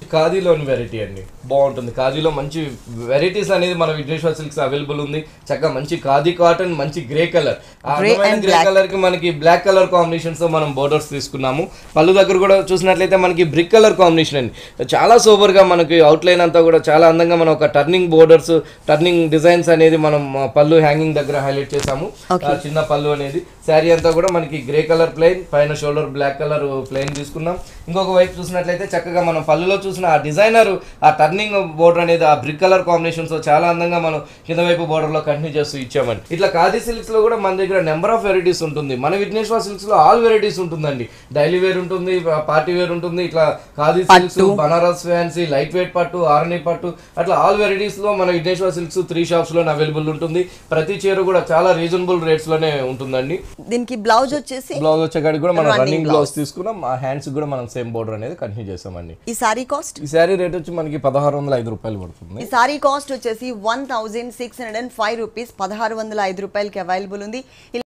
ఖాదీలోని variety అండి బాగుంటుంది ఖాదీలో మంచి వెరైటీస్ అనేది మన విఘ్నేశ్వర సిల్క్స్ అవైలబుల్ ఉంది చక్కగా మంచి ఖాదీ కాటన్ మంచి grey colour Grey and grey colour కి మనకి బ్లాక్ కలర్ కాంబినేషన్స్ తో మనం బోర్డర్స్ తీసుకున్నాము పళ్ళు దగ్గర కూడా చూసినట్లయితే మనకి బ్రిక్ కలర్ కాంబినేషన్ అండి చాలా సూపర్ గా మనకి అవుట్లైన్ అంతా కూడా చాలా అందంగా మనం ఒక టర్నింగ్ బోర్డర్స్ టర్నింగ్ డిజైన్స్ అనేది మనం ఆ, పళ్ళు హ్యాంగింగ్ దగ్గర హైలైట్ చేసాము ఆ, చిన్న పళ్ళు అనేది శారీ అంతా కూడా మనకి గ్రే కలర్ ప్లెయిన్ పైన షోల్డర్ బ్లాక్ కలర్ ప్లెయిన్ తీసుకున్నాం ఇంకొక వైపు చూసినట్లయితే చక్కగా మనం పళ్ళులో చూసిన ఆ డిజైనర్ ఆ టర్నింగ్ బోర్డర్ అనేది ఆ బ్రిక్ కలర్ కాంబినేషన్స్ చాలా అందంగా మనం కింద వైపు border లో కంటిన్యూ చేస్తూ ఇచ్చామండి ఇట్లా ఖాదీ సిల్క్స్ లో కూడా మన దగ్గర నెంబర్ ఆఫ్ వెరైటీస్ ఉంటుంది మన విఘ్నేశ్వర సిల్క్స్ లో ఆల్ వెరైటీస్ ఉంటుందండి డైలీ వేర్ ఉంటుంది పార్టీ వేర్ ఉంటుంది ఇట్లా khadi silks Banaras fancy light weight పట్టు ఆర్ని పట్టు అట్లా ఆల్ వెరైటీస్ లో మన విఘ్నేశ్వర సిల్క్స్ త్రీ షాప్స్ లోనే అవైలబుల్ ఉంటుంది ప్రతి చీర కూడా చాలా రీజనబుల్ రేట్స్ లోనే ఉంటుందండి దీనికి బ్లౌజ్ వచ్చేసి బ్లౌజ్ వచ్చేకాడికి కూడా మనం రన్నింగ్ బ్లౌజ్ తీసుకున్నాం ఆ హ్యాండ్స్ కూడా మనం సేమ్ బోర్డర్ అనేది కంటిన్యూ చేసామండి ఈ సారీ కాస్ట్ ఈ శారీ రేట్ వచ్చి మనకి పదహారు వందల ఐదు రూపాయలు పడుతుంది ఈ సారీ కాస్ట్ వచ్చేసి one thousand six hundred and five rupees పదహారు వందల ఐదు రూపాయలకి అవైలబుల్ ఉంది